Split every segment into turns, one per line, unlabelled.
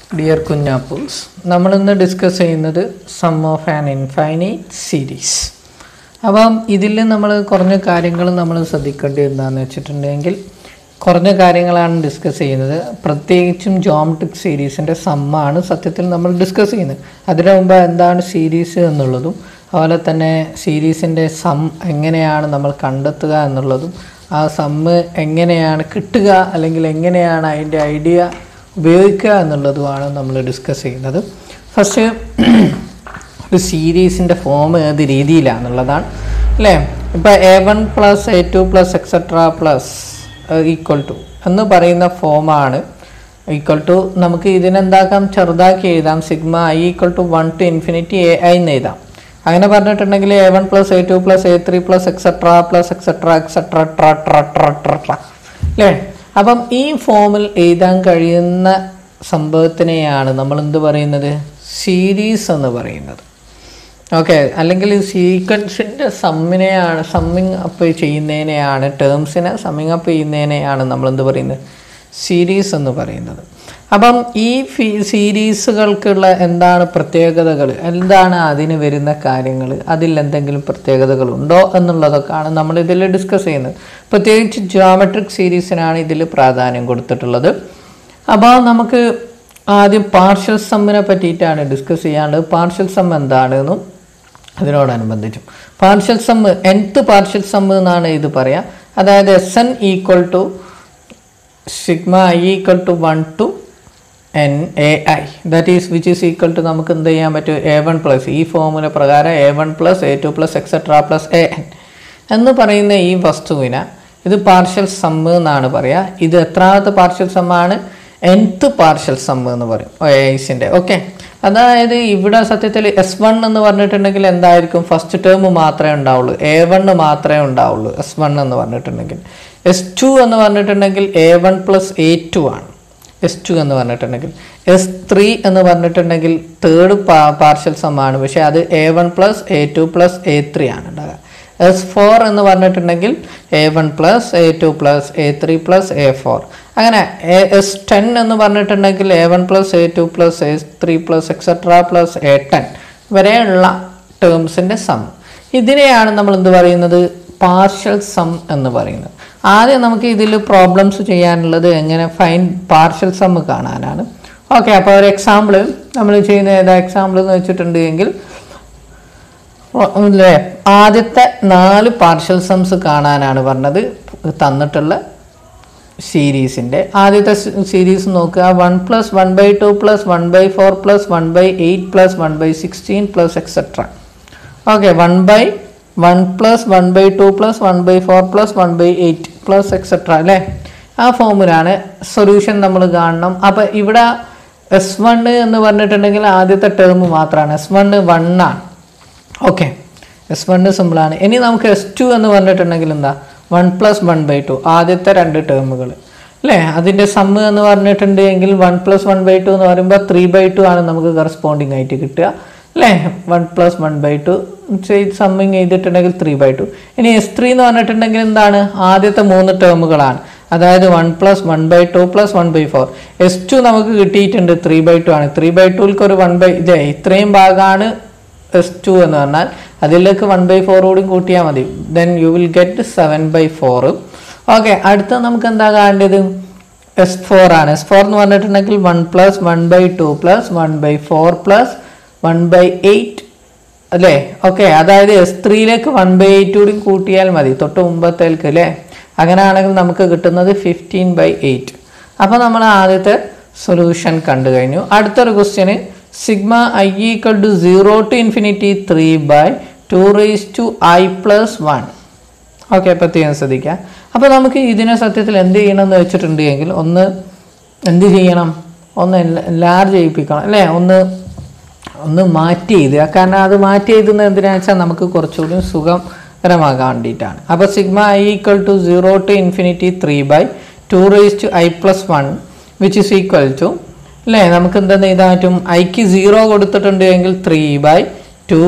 dear കുഞ്ഞാപ്പൂസ് നമ്മളിന്ന് discuss ചെയ്യുന്നത് sum of an infinite series അപ്പം ഇതിൽ നമ്മൾ കുറഞ്ഞ കാര്യങ്ങൾ നമ്മൾ ശ്രദ്ധിക്കേണ്ടത് എന്താണെന്ന് വെച്ചിട്ടുണ്ടെങ്കിൽ കുറഞ്ഞ കാര്യങ്ങളാണ് ഡിസ്കസ് ചെയ്യുന്നത് പ്രത്യേകിച്ചും ജോമെട്രിക് സീരീസിൻ്റെ സമ്മാണ് സത്യത്തിൽ നമ്മൾ ഡിസ്കസ് ചെയ്യുന്നത് അതിനു മുമ്പ് എന്താണ് സീരീസ് എന്നുള്ളതും അതുപോലെ തന്നെ സീരീസിൻ്റെ സം എങ്ങനെയാണ് നമ്മൾ കണ്ടെത്തുക എന്നുള്ളതും ആ സമ്മ് എങ്ങനെയാണ് കിട്ടുക അല്ലെങ്കിൽ എങ്ങനെയാണ് അതിൻ്റെ ഐഡിയ ഉപയോഗിക്കുക എന്നുള്ളതുമാണ് നമ്മൾ ഡിസ്കസ് ചെയ്യുന്നത് ഫസ്റ്റ് ഒരു സീരീസിൻ്റെ ഫോം ഏത് രീതിയിലാണെന്നുള്ളതാണ് അല്ലേ ഇപ്പോൾ A one plus A two plus etcetera plus equal to എന്ന് പറയുന്ന ഫോമാണ് ഈക്വൽ ടു നമുക്ക് ഇതിനെന്താക്കാം ചെറുതാക്കി എഴുതാം sigma I equal to one to infinity A I എന്ന് എഴുതാം അങ്ങനെ പറഞ്ഞിട്ടുണ്ടെങ്കിൽ A one plus A two plus A three plus etcetera plus etcetera etcetera ട്ര ട്ര ട്ര ട്ര ട്ര അല്ലേ അപ്പം ഈ ഫോമിൽ എഴുതാൻ കഴിയുന്ന സംഭവത്തിനെയാണ് നമ്മൾ എന്ത് പറയുന്നത് സീരീസ് എന്ന് പറയുന്നത് ഓക്കെ അല്ലെങ്കിൽ സീക്വൻസിൻ്റെ സമ്മിനെയാണ് സമ്മിങ് അപ്പ് ചെയ്യുന്നതിനെയാണ് ടേംസിനെ സമ്മിങ് അപ്പ് ചെയ്യുന്നതിനെയാണ് നമ്മൾ എന്ത് പറയുന്നത് സീരീസ് എന്ന് പറയുന്നത് അപ്പം ഈ ഫീ സീരീസുകൾക്കുള്ള എന്താണ് പ്രത്യേകതകൾ എന്താണ് അതിന് വരുന്ന കാര്യങ്ങൾ അതിൽ എന്തെങ്കിലും പ്രത്യേകതകൾ ഉണ്ടോ എന്നുള്ളതൊക്കെയാണ് നമ്മൾ ഇതിൽ ഡിസ്കസ് ചെയ്യുന്നത് പ്രത്യേകിച്ച് ജിയോമെട്രിക് സീരീസിനാണ് ഇതിൽ പ്രാധാന്യം കൊടുത്തിട്ടുള്ളത് അപ്പോൾ നമുക്ക് ആദ്യം പാർഷ്യൽ സമ്മിനെ പറ്റിയിട്ടാണ് ഡിസ്കസ് ചെയ്യാനുള്ളത് പാർഷ്യൽ സം എന്താണെന്നും അതിനോടനുബന്ധിച്ചും partial sum nth partial sum എന്നാണ് ഇത് പറയാം അതായത് S N equal to sigma I equal to one to N A I that is which is equal to നമുക്ക് എന്ത് ചെയ്യാൻ പറ്റും എ വൺ പ്ലസ് ഈ ഫോമുല പ്രകാരം A one plus A two plus etcetera plus A N എന്ന് പറയുന്ന ഈ വസ്തുവിനെ ഇത് പാർഷ്യൽ സമ്മ് എന്നാണ് പറയുക ഇത് എത്രാമത്തെ പാർഷ്യൽ സമ്മാണ് എൻത്ത് പാർഷ്യൽ സമ്മ് എന്ന് പറയും ഐസിൻ്റെ ഓക്കെ അതായത് ഇവിടെ സത്യത്തിൽ എസ് വൺ എന്ന് പറഞ്ഞിട്ടുണ്ടെങ്കിൽ എന്തായിരിക്കും ഫസ്റ്റ് ടേം മാത്രമേ ഉണ്ടാവുള്ളൂ എ വൺ മാത്രമേ ഉണ്ടാവുള്ളൂ എസ് വൺ എന്ന് പറഞ്ഞിട്ടുണ്ടെങ്കിൽ എസ് ടു എന്ന് പറഞ്ഞിട്ടുണ്ടെങ്കിൽ A one plus A two ആണ് എസ് ടു എന്ന് പറഞ്ഞിട്ടുണ്ടെങ്കിൽ എസ് ത്രീ എന്ന് പറഞ്ഞിട്ടുണ്ടെങ്കിൽ തേർഡ് പാർഷ്യൽ സമ്മാണ് പക്ഷേ അത് A one plus A two plus A three ആണ് ഉണ്ടാകുക എസ് ഫോർ എന്ന് പറഞ്ഞിട്ടുണ്ടെങ്കിൽ A one plus A two plus A three plus A four അങ്ങനെ എസ് ടെൻ എന്ന് പറഞ്ഞിട്ടുണ്ടെങ്കിൽ A one plus A two plus A three plus etcetera plus A ten വരെയുള്ള ടേംസിൻ്റെ some ഇതിനെയാണ് നമ്മൾ എന്ത് പറയുന്നത് പാർഷ്യൽ സം എന്ന് പറയുന്നത് ആദ്യം നമുക്ക് ഇതിൽ പ്രോബ്ലംസ് ചെയ്യാനുള്ളത് എങ്ങനെ ഫൈൻ പാർഷ്യൽ സം കാണാനാണ് ഓക്കെ അപ്പോൾ ഒരു എക്സാമ്പിൾ നമ്മൾ ചെയ്യുന്ന ഏതാ എക്സാമ്പിൾ എന്ന് വെച്ചിട്ടുണ്ടെങ്കിൽ അല്ലേ ആദ്യത്തെ നാല് പാർഷ്യൽ സംസ് കാണാനാണ് പറഞ്ഞത് തന്നിട്ടുള്ള സീരീസിൻ്റെ ആദ്യത്തെ സീരീസ് നോക്കുക one plus one by two plus one by four plus one by eight plus one by sixteen plus etcetera okay one by one plus one by two plus one by four plus one by eight plus etcetera അല്ലേ ആ ഫോമിലാണ് solution നമ്മൾ കാണണം അപ്പോൾ ഇവിടെ S one എന്ന് പറഞ്ഞിട്ടുണ്ടെങ്കിൽ ആദ്യത്തെ ടേം മാത്രമാണ് എസ് വൺ വൺ ആണ് ഓക്കെ എസ് വണ് സിമ്പിളാണ് ഇനി നമുക്ക് എസ് ടു എന്ന് പറഞ്ഞിട്ടുണ്ടെങ്കിൽ എന്താ one plus one by two ആദ്യത്തെ രണ്ട് ടേമുകൾ അല്ലേ അതിൻ്റെ സമ്മ് എന്ന് പറഞ്ഞിട്ടുണ്ടെങ്കിൽ one plus one by two എന്ന് പറയുമ്പോൾ ത്രീ ബൈ ടു ആണ് നമുക്ക് കറസ്പോണ്ടിങ് ആയിട്ട് കിട്ടുക അല്ലേ one plus one by two summing ചെയ്തിട്ടുണ്ടെങ്കിൽ ത്രീ ബൈ ടു ഇനി എസ് ത്രീ എന്ന് പറഞ്ഞിട്ടുണ്ടെങ്കിൽ എന്താണ് ആദ്യത്തെ മൂന്ന് ടേമുകളാണ് അതായത് one plus one by two plus one by four S two നമുക്ക് കിട്ടിയിട്ടുണ്ട് ത്രീ ബൈ ടു ആണ് ത്രീ ബൈ ടുവിൽക്ക് ഒരു വൺ ബൈ ഇതേ ഇത്രയും ഭാഗമാണ് എസ് ടു എന്ന് പറഞ്ഞാൽ അതിലേക്ക് വൺ ബൈ ഫോർ കൂടി കൂട്ടിയാൽ മതി then you will get seven by four okay അടുത്ത നമുക്ക് എന്താ കാണേണ്ടത് എസ് ഫോർ ആണ് എസ് ഫോർ എന്ന് പറഞ്ഞിട്ടുണ്ടെങ്കിൽ one plus one by two plus one by four plus one by eight അല്ലേ ഓക്കെ അതായത് എസ് ത്രീയിലേക്ക് വൺ ബൈ എയ്റ്റ് കൂടി കൂട്ടിയാൽ മതി തൊട്ട് മുമ്പത്തേക്ക് അല്ലേ അങ്ങനെയാണെങ്കിൽ നമുക്ക് കിട്ടുന്നത് ഫിഫ്റ്റീൻ ബൈ എയ്റ്റ് അപ്പോൾ നമ്മൾ ആദ്യത്തെ സൊല്യൂഷൻ കണ്ടു കഴിഞ്ഞു അടുത്തൊരു ക്വസ്റ്റ്യന് sigma I equal to zero to infinity three by two raise to I plus one okay പ്രത്യേകം ശ്രദ്ധിക്കുക അപ്പോൾ നമുക്ക് ഇതിനെ സത്യത്തിൽ എന്ത് ചെയ്യണം എന്ന് വെച്ചിട്ടുണ്ടെങ്കിൽ ഒന്ന് എന്ത് ചെയ്യണം ഒന്ന് ലാർജ് ചെയ്യിപ്പിക്കണം അല്ലേ ഒന്ന് ഒന്ന് മാറ്റി എഴുതുക കാരണം അത് മാറ്റി എഴുതുന്നത് എന്തിനാണെന്ന് വെച്ചാൽ നമുക്ക് കുറച്ചുകൂടി സുഖകരമാകാൻ വേണ്ടിയിട്ടാണ് അപ്പോൾ sigma I equal to zero to infinity three by two raise to I plus one which is equal to അല്ലേ നമുക്ക് എന്തെന്ന് എഴുതാൻ പറ്റും ഐക്ക് സീറോ കൊടുത്തിട്ടുണ്ട് എങ്കിൽ ത്രീ ബൈ ടു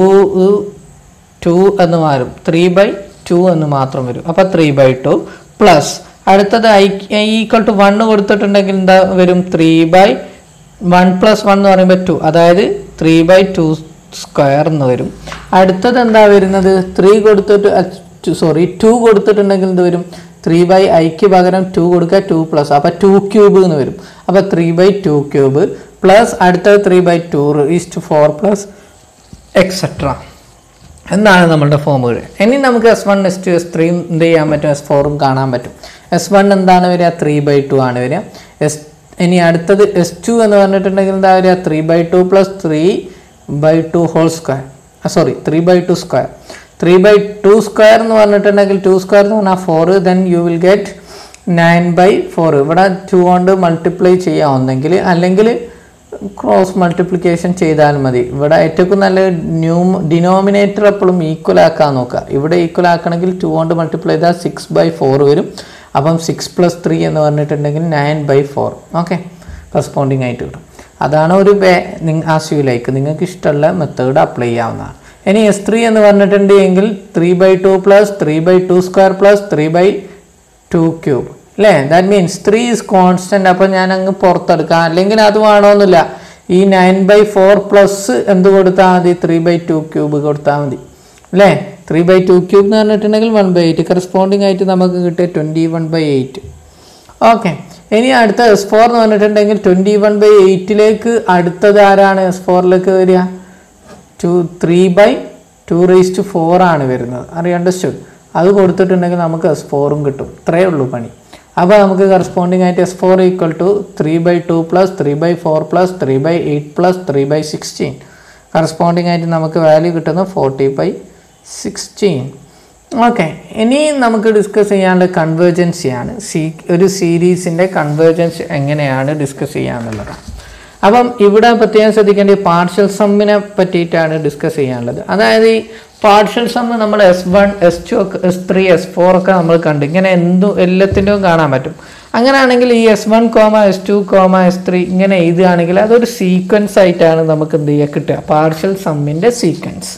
ടു എന്ന് മാറും ത്രീ ബൈ ടു എന്ന് മാത്രം വരും അപ്പോൾ ത്രീ ബൈ ടു പ്ലസ് അടുത്തത് ഐ ഈക്വൽ ടു വണ്ണ് കൊടുത്തിട്ടുണ്ടെങ്കിൽ എന്താ വരും three by one plus one എന്ന് പറയുമ്പോൾ ടു അതായത് ത്രീ ബൈ ടു സ്ക്വയർ എന്ന് വരും അടുത്തത് എന്താ വരുന്നത് ത്രീ കൊടുത്തിട്ട് സോറി ടു കൊടുത്തിട്ടുണ്ടെങ്കിൽ എന്ത് വരും ത്രീ ബൈ ഐക്ക് പകരം ടു കൊടുക്കുക ടു പ്ലസ് അപ്പോൾ ടു ക്യൂബ് എന്ന് വരും അപ്പോൾ three by two cube plus അടുത്തത് three by two east four plus etcetera എന്നാണ് നമ്മളുടെ ഫോമുകൾ ഇനി നമുക്ക് S one S two S ത്രീയും എന്ത് ചെയ്യാൻ പറ്റും എസ് ഫോറും കാണാൻ പറ്റും എസ് വൺ എന്താണ് വരിക ത്രീ ബൈ ടു ആണ് വരിക എസ് ഇനി അടുത്തത് എസ് ടു എന്ന് പറഞ്ഞിട്ടുണ്ടെങ്കിൽ എന്താ വരിക three by two plus three by two whole square sorry three by two square three by two square എന്ന് പറഞ്ഞിട്ടുണ്ടെങ്കിൽ ടു സ്ക്വയർ എന്ന് പറഞ്ഞാൽ four then you will get nine by four ഇവിടെ ടു കൊണ്ട് മൾട്ടിപ്ലൈ ചെയ്യാവുന്നെങ്കിൽ അല്ലെങ്കിൽ ക്രോസ് മൾട്ടിപ്ലിക്കേഷൻ ചെയ്താൽ മതി ഇവിടെ ഏറ്റവും നല്ല ന്യൂ ഡിനോമിനേറ്റർ എപ്പോഴും ഈക്വൽ ആക്കാൻ നോക്കുക ഇവിടെ ഈക്വൽ ആക്കണമെങ്കിൽ ടു കൊണ്ട് മൾട്ടിപ്ലൈ ചെയ്താൽ സിക്സ് ബൈ ഫോർ വരും അപ്പം സിക്സ് പ്ലസ് ത്രീ എന്ന് പറഞ്ഞിട്ടുണ്ടെങ്കിൽ nine by four okay corresponding ആയിട്ട് കിട്ടും അതാണ് ഒരു വേ ആസ് യു ലൈക്ക് നിങ്ങൾക്ക് ഇഷ്ടമുള്ള മെത്തേഡ് അപ്ലൈ ചെയ്യാവുന്നതാണ് ഇനി എസ് ത്രീ എന്ന് പറഞ്ഞിട്ടുണ്ടെങ്കിൽ three by two plus three by two square plus three by two cube അല്ലേ that means three is constant അപ്പോൾ ഞാൻ അങ്ങ് പുറത്തെടുക്കാം അല്ലെങ്കിൽ അത് വേണമെന്നില്ല ഈ നയൻ ബൈ ഫോർ പ്ലസ് എന്ത് കൊടുത്താൽ മതി ത്രീ ബൈ ടു ക്യൂബ് കൊടുത്താൽ മതി അല്ലേ ത്രീ ബൈ ടു ക്യൂബ് എന്ന് പറഞ്ഞിട്ടുണ്ടെങ്കിൽ വൺ ബൈ എയ്റ്റ് കറസ്പോണ്ടിങ് ആയിട്ട് നമുക്ക് കിട്ടിയ twenty one by eight okay ഇനി അടുത്ത എസ് ഫോർ എന്ന് പറഞ്ഞിട്ടുണ്ടെങ്കിൽ ട്വൻറ്റി വൺ ബൈ എയ്റ്റിലേക്ക് അടുത്തത് ആരാണ് എസ് ഫോറിലേക്ക് വരിക two three by two raise to four ആണ് വരുന്നത് അറിയാം അണ്ടർസ്റ്റുഡ് അത് കൊടുത്തിട്ടുണ്ടെങ്കിൽ നമുക്ക് എസ് ഫോറും കിട്ടും ഇത്രയേ ഉള്ളൂ പണി അപ്പോൾ നമുക്ക് കറസ്പോണ്ടിങ് ആയിട്ട് S four equal to three by two plus three by four plus three by eight plus three by sixteen corresponding ആയിട്ട് നമുക്ക് വാല്യൂ കിട്ടുന്നത് ഫോർട്ടി ബൈ സിക്സ്റ്റീൻ ഓക്കെ ഇനി നമുക്ക് ഡിസ്കസ് ചെയ്യാനുള്ള കൺവേർജൻസിയാണ് സീ ഒരു സീരീസിൻ്റെ കൺവേർജൻസ് എങ്ങനെയാണ് ഡിസ്കസ് ചെയ്യാന്നുള്ളത് അപ്പം ഇവിടെ പ്രത്യേകം ശ്രദ്ധിക്കേണ്ട പാർഷ്യൽ സമ്മിനെ പറ്റിയിട്ടാണ് ഡിസ്കസ് ചെയ്യാനുള്ളത് അതായത് ഈ പാർഷ്യൽ സമ്മ് നമ്മൾ എസ് വൺ എസ് ടു ഒക്കെ എസ് ത്രീ എസ് ഫോർ ഒക്കെ നമ്മൾ കണ്ടു ഇങ്ങനെ എന്തും എല്ലാത്തിൻ്റെയും കാണാൻ പറ്റും അങ്ങനെയാണെങ്കിൽ ഈ S one comma S two comma S three ഇങ്ങനെ എഴുതുകയാണെങ്കിൽ അതൊരു സീക്വൻസ് ആയിട്ടാണ് നമുക്ക് എന്ത് ചെയ്യുക കിട്ടുക പാർഷ്യൽ സമ്മിൻ്റെ സീക്വൻസ്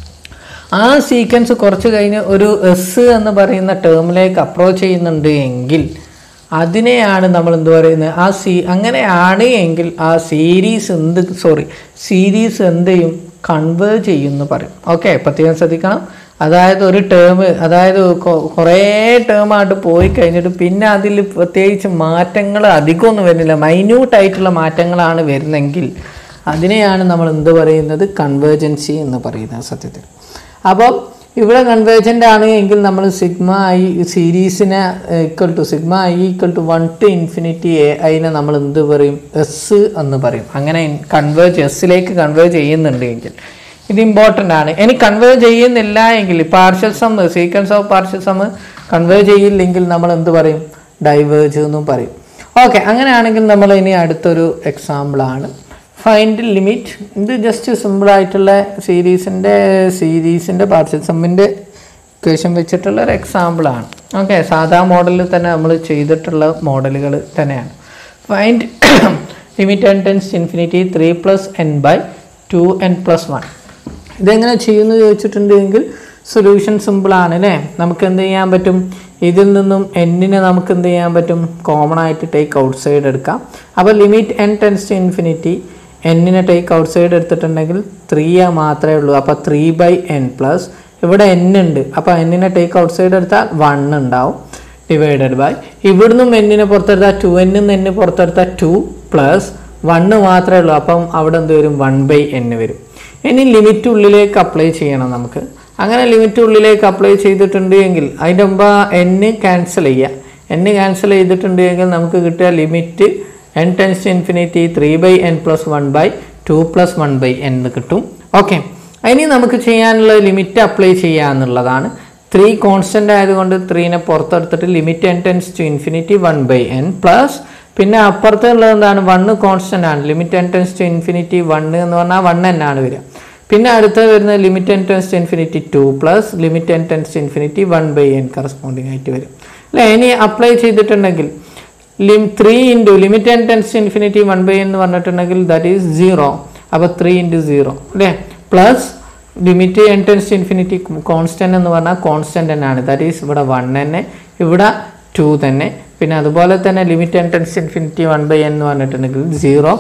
ആ സീക്വൻസ് കുറച്ച് കഴിഞ്ഞ് ഒരു എസ് എന്ന് പറയുന്ന ടേമിലേക്ക് അപ്രോച്ച് ചെയ്യുന്നുണ്ട് എങ്കിൽ അതിനെയാണ് നമ്മൾ എന്ത് പറയുന്നത് ആ സീ അങ്ങനെയാണ് എങ്കിൽ ആ സീരീസ് എന്ത് സോറി സീരീസ് എന്ത് ചെയ്യും കൺവേർജ് ചെയ്യുമെന്ന് പറയും ഓക്കെ പ്രത്യേകം ശ്രദ്ധിക്കണം അതായത് ഒരു ടേം അതായത് കൊ- കുറേ ടേമായിട്ട് പോയി കഴിഞ്ഞിട്ട് പിന്നെ അതിൽ പ്രത്യേകിച്ച് മാറ്റങ്ങൾ അധികമൊന്നും വരുന്നില്ല മൈന്യൂട്ട് ആയിട്ടുള്ള മാറ്റങ്ങളാണ് വരുന്നെങ്കിൽ അതിനെയാണ് നമ്മൾ എന്ത് പറയുന്നത് കൺവേർജൻസി എന്ന് പറയുന്നത് സത്യത്തിൽ അപ്പോൾ ഇവിടെ കൺവേർജൻ്റ് ആണ് എങ്കിൽ നമ്മൾ സിഗ്മ ഐ സീരീസിനെ equal to sigma I equal to one to infinity A ഐനെ നമ്മൾ എന്ത് പറയും എസ് എന്ന് പറയും അങ്ങനെ കൺവേർജ് എസ്സിലേക്ക് കൺവേർജ് ചെയ്യുന്നുണ്ട് എങ്കിൽ ഇത് ഇമ്പോർട്ടൻ്റ് ആണ് ഇനി കൺവേർജ് ചെയ്യുന്നില്ല എങ്കിൽ partial sum sequence of partial sum converge ചെയ്യില്ലെങ്കിൽ നമ്മൾ എന്ത് പറയും ഡൈവേർജ് എന്നും പറയും ഓക്കെ അങ്ങനെയാണെങ്കിൽ നമ്മൾ ഇനി അടുത്തൊരു എക്സാമ്പിളാണ് ഫൈൻഡ് ലിമിറ്റ് ഇത് ജസ്റ്റ് സിമ്പിൾ ആയിട്ടുള്ള സീരീസിൻ്റെ സീരീസിൻ്റെ പാർഷ്യൽ സമ്മിൻ്റെ ഇക്വേഷൻ വെച്ചിട്ടുള്ള ഒരു എക്സാമ്പിളാണ് ഓക്കെ സാധാ മോഡലിൽ തന്നെ നമ്മൾ ചെയ്തിട്ടുള്ള മോഡലുകൾ തന്നെയാണ് find limit N tends infinity three plus N by two N plus one ഇതെങ്ങനെ ചെയ്യുന്നു ചോദിച്ചിട്ടുണ്ടെങ്കിൽ സൊല്യൂഷൻ സിമ്പിൾ ആണ് അല്ലേ നമുക്ക് എന്ത് ചെയ്യാൻ പറ്റും ഇതിൽ നിന്നും എന്നിനെ നമുക്ക് എന്ത് ചെയ്യാൻ പറ്റും കോമൺ ആയിട്ട് ടേക്ക് ഔട്ട് സൈഡ് എടുക്കാം അപ്പോൾ limit N tends to infinity എന്നിനെ ടേക്ക് ഔട്ട് സൈഡ് എടുത്തിട്ടുണ്ടെങ്കിൽ ത്രീ മാത്രമേ ഉള്ളൂ അപ്പോൾ ത്രീ ബൈ എൻ പ്ലസ് ഇവിടെ എൻ ഉണ്ട് അപ്പോൾ എന്നിനെ ടേക്ക് ഔട്ട് സൈഡ് എടുത്താൽ വൺ ഉണ്ടാവും ഡിവൈഡഡ് ബൈ ഇവിടുന്നും എന്നിനെ പുറത്തെടുത്താൽ ടു എന്നിൽ നിന്ന് എന്ന് പുറത്തെടുത്താൽ ടു പ്ലസ് വണ്ണ് മാത്രമേ ഉള്ളൂ അപ്പം അവിടെ എന്ത് വരും വൺ ബൈ എന്ന് വരും ഇനി ലിമിറ്റ് ഉള്ളിലേക്ക് അപ്ലൈ ചെയ്യണം നമുക്ക് അങ്ങനെ ലിമിറ്റ് ഉള്ളിലേക്ക് അപ്ലൈ ചെയ്തിട്ടുണ്ട് എങ്കിൽ അതിൻ്റെ മുമ്പ് എന്ന് ക്യാൻസൽ ചെയ്യുക എന്ന് ക്യാൻസൽ ചെയ്തിട്ടുണ്ട് എങ്കിൽ നമുക്ക് കിട്ടുക limit N tends infinity three by N plus one by two plus one by എന്ന് കിട്ടും ഓക്കെ ഇനി നമുക്ക് ചെയ്യാനുള്ള ലിമിറ്റ് അപ്ലൈ ചെയ്യുക എന്നുള്ളതാണ് ത്രീ കോൺസ്റ്റൻ്റ് ആയതുകൊണ്ട് ത്രീനെ പുറത്തെടുത്തിട്ട് limit N tends to infinity one by N plus പിന്നെ അപ്പുറത്ത് ഉള്ളത് എന്താണ് വണ്ണ് കോൺസ്റ്റൻ്റ് ആണ് limit N tends to infinity one എന്ന് പറഞ്ഞാൽ വൺ എൻ ആണ് വരിക പിന്നെ അടുത്ത് വരുന്നത് limit N tends to infinity two plus limit N tends to infinity one by n corresponding ആയിട്ട് വരും അല്ലേ ഇനി അപ്ലൈ ചെയ്തിട്ടുണ്ടെങ്കിൽ lim three into limit N tends to infinity one by എന്ന് പറഞ്ഞിട്ടുണ്ടെങ്കിൽ ദാറ്റ് ഈസ് സീറോ അപ്പോൾ ത്രീ ഇൻറ്റു സീറോ അല്ലേ plus limit N tends to infinity constant എന്ന് പറഞ്ഞാൽ കോൺസ്റ്റൻ്റ് തന്നെയാണ് ദാറ്റ് ഈസ് ഇവിടെ വൺ തന്നെ ഇവിടെ ടു തന്നെ പിന്നെ അതുപോലെ തന്നെ limit N tends infinity one by എന്ന് പറഞ്ഞിട്ടുണ്ടെങ്കിൽ zero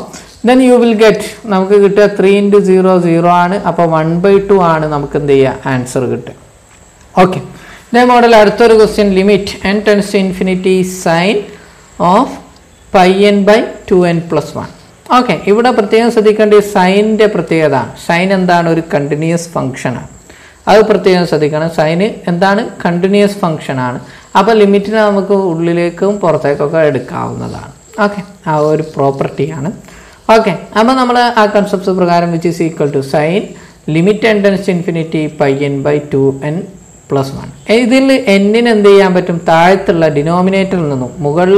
then you will get നമുക്ക് കിട്ടുക ത്രീ ഇൻറ്റു സീറോ സീറോ ആണ് അപ്പോൾ വൺ ബൈ ടു ആണ് നമുക്ക് എന്ത് ചെയ്യുക ആൻസർ കിട്ടുക ഓക്കെ ഇതേ മോഡൽ അടുത്തൊരു question limit N tends to infinity sine of pi n by two N plus one okay ഇവിടെ പ്രത്യേകം ശ്രദ്ധിക്കേണ്ടത് സൈനിൻ്റെ പ്രത്യേകത സൈൻ എന്താണ് ഒരു കണ്ടിന്യൂസ് ഫംഗ്ഷനാണ് അത് പ്രത്യേകം ശ്രദ്ധിക്കണം സൈന് എന്താണ് കണ്ടിന്യൂസ് ഫംഗ്ഷനാണ് അപ്പോൾ ലിമിറ്റിനെ നമുക്ക് ഉള്ളിലേക്കും പുറത്തേക്കൊക്കെ എടുക്കാവുന്നതാണ് ഓക്കെ ആ ഒരു പ്രോപ്പർട്ടിയാണ് ഓക്കെ അപ്പോൾ നമ്മൾ ആ കൺസെപ്റ്റ് പ്രകാരം which is equal to sine limit N tends infinity pi n by two N plus one ഇതിൽ എന്നിന് എന്ത് ചെയ്യാൻ പറ്റും താഴത്തുള്ള ഡിനോമിനേറ്ററിൽ നിന്നും മുകളിൽ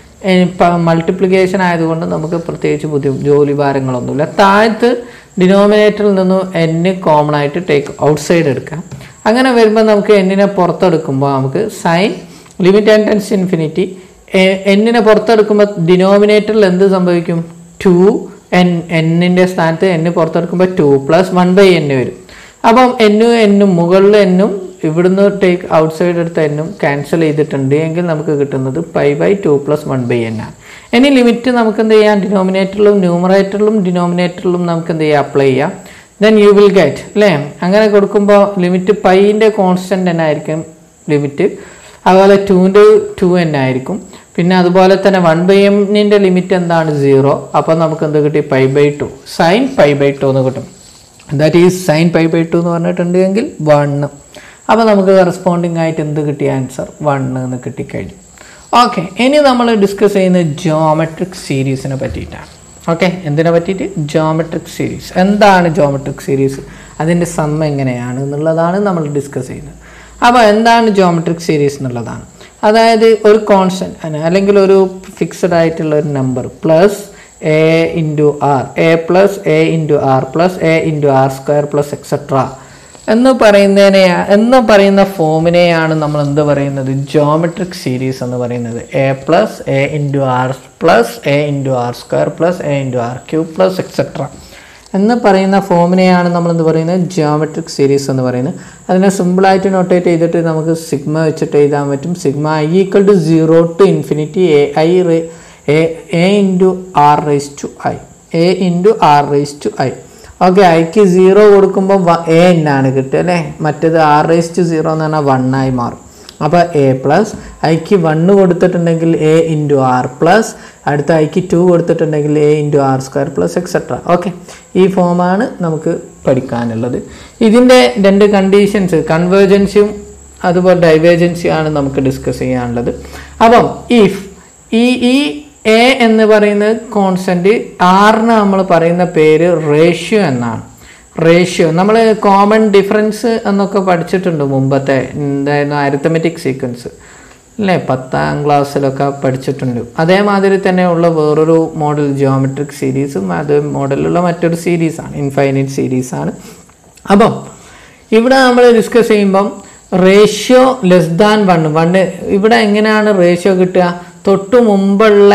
മൾട്ടിപ്ലിക്കേഷൻ ആയതുകൊണ്ട് നമുക്ക് പ്രത്യേകിച്ച് ബുദ്ധി ജോലി ഭാരങ്ങളൊന്നുമില്ല താഴത്ത് ഡിനോമിനേറ്ററിൽ നിന്നും എന്ന് കോമൺ ആയിട്ട് ടേക്ക് ഔട്ട്സൈഡ് എടുക്കാം അങ്ങനെ വരുമ്പോൾ നമുക്ക് എന്നിനെ പുറത്തെടുക്കുമ്പോൾ നമുക്ക് sine limit and tends infinity എന്നിനെ പുറത്തെടുക്കുമ്പോൾ ഡിനോമിനേറ്ററിൽ എന്ത് സംഭവിക്കും ടു എൻ എന്നിൻ്റെ സ്ഥാനത്ത് എന്ന് പുറത്തെടുക്കുമ്പോൾ two plus one by n വരും അപ്പം എന്നും എന്നും മുകളിൽ എന്നും ഇവിടുന്ന് ടേക്ക് ഔട്ട്സൈഡ് എടുത്ത എന്നും ക്യാൻസൽ ചെയ്തിട്ടുണ്ട് എങ്കിൽ നമുക്ക് കിട്ടുന്നത് pi by two plus one by n ആണ് ഇനി ലിമിറ്റ് നമുക്ക് എന്ത് ചെയ്യാം ഡിനോമിനേറ്ററിലും ന്യൂമറേറ്ററിലും ഡിനോമിനേറ്ററിലും നമുക്ക് എന്ത് ചെയ്യാം അപ്ലൈ ചെയ്യാം ദെൻ യു വിൽ ഗെറ്റ് അല്ലേ അങ്ങനെ കൊടുക്കുമ്പോൾ ലിമിറ്റ് പൈൻ്റെ കോൺസ്റ്റൻ്റ് തന്നെ ആയിരിക്കും ലിമിറ്റ് അതുപോലെ ടുവിൻ്റെ ടു തന്നെ ആയിരിക്കും പിന്നെ അതുപോലെ തന്നെ വൺ ബൈ എമ്മിൻ്റെ ലിമിറ്റ് എന്താണ് സീറോ അപ്പോൾ നമുക്ക് എന്ത് കിട്ടി pi by two sine pi by two എന്ന് കിട്ടും that is sine pi by two എന്ന് പറഞ്ഞിട്ടുണ്ടെങ്കിൽ വണ്ണ് അപ്പോൾ നമുക്ക് കറസ്പോണ്ടിങ് ആയിട്ട് എന്ത് കിട്ടിയ ആൻസർ വണ്ണ് എന്ന് കിട്ടിക്കഴിഞ്ഞു ഓക്കെ ഇനി നമ്മൾ ഡിസ്കസ് ചെയ്യുന്നത് ജോമെട്രിക് സീരീസിനെ പറ്റിയിട്ടാണ് ഓക്കെ എന്തിനെ പറ്റിയിട്ട് ജോമെട്രിക് സീരീസ് എന്താണ് ജോമെട്രിക് സീരീസ് അതിൻ്റെ സമ്മ എങ്ങനെയാണ് എന്നുള്ളതാണ് നമ്മൾ ഡിസ്കസ് ചെയ്യുന്നത് അപ്പോൾ എന്താണ് ജോമെട്രിക് സീരീസ് എന്നുള്ളതാണ് അതായത് ഒരു കോൺസ്റ്റൻറ്റ് അല്ലെങ്കിൽ ഒരു ഫിക്സഡ് ആയിട്ടുള്ള ഒരു number plus a into r a plus a into r plus a into r square plus etcetera എന്ന് പറയുന്നതിനെ എന്ന് പറയുന്ന ഫോമിനെയാണ് നമ്മൾ എന്ത് പറയുന്നത് ജോമെട്രിക് സീരീസ് എന്ന് പറയുന്നത് a plus a into r plus a into r square plus a into r cube plus etcetera എന്ന് പറയുന്ന ഫോമിനെയാണ് നമ്മൾ എന്ത് പറയുന്നത് ജിയോമെട്രിക് സീരീസ് എന്ന് പറയുന്നത് അതിനെ സിമ്പിളായിട്ട് നോട്ടേറ്റ് ചെയ്തിട്ട് നമുക്ക് സിഗ്മ വെച്ചിട്ട് എഴുതാൻ പറ്റും sigma I equal to zero to infinity A i ray a a into r raise to i a into r raise to i okay ഐക്ക് സീറോ കൊടുക്കുമ്പോൾ എ എന്നാണ് കിട്ടുക അല്ലേ മറ്റേത് ആർ റേസ് ടു സീറോ എന്ന് പറഞ്ഞാൽ വൺ ആയി മാറും അപ്പോൾ എ പ്ലസ് ഐക്ക് വണ്ണ് കൊടുത്തിട്ടുണ്ടെങ്കിൽ എ ഇൻറ്റു ആർ പ്ലസ് അടുത്ത ഐക്ക് ടു കൊടുത്തിട്ടുണ്ടെങ്കിൽ a into r square plus etcetera okay ഈ ഫോമാണ് നമുക്ക് പഠിക്കാനുള്ളത് ഇതിൻ്റെ രണ്ട് കണ്ടീഷൻസ് കൺവേർജൻസും അതുപോലെ ഡൈവേർജൻസിയും ആണ് നമുക്ക് ഡിസ്കസ് ചെയ്യാനുള്ളത് അപ്പം ഇഫ് ഈ ഈ എ എന്ന് പറയുന്നത് കോൺസ്റ്റൻറ്റ് ആറിന് നമ്മൾ പറയുന്ന പേര് റേഷ്യോ എന്നാണ് റേഷ്യോ നമ്മൾ കോമൺ ഡിഫറൻസ് എന്നൊക്കെ പഠിച്ചിട്ടുണ്ട് മുമ്പത്തെ എന്തായിരുന്നു അരിത്തമെറ്റിക് സീക്വൻസ് അല്ലേ പത്താം ക്ലാസ്സിലൊക്കെ പഠിച്ചിട്ടുണ്ട് അതേമാതിരി തന്നെയുള്ള വേറൊരു മോഡൽ ജിയോമെട്രിക് സീരീസും അത് മോഡലുള്ള മറ്റൊരു സീരീസാണ് ഇൻഫൈനൈറ്റ് സീരീസാണ് അപ്പം ഇവിടെ നമ്മൾ ഡിസ്കസ് ചെയ്യുമ്പം ratio less than one one ഇവിടെ എങ്ങനെയാണ് റേഷ്യോ കിട്ടുക തൊട്ടു മുമ്പുള്ള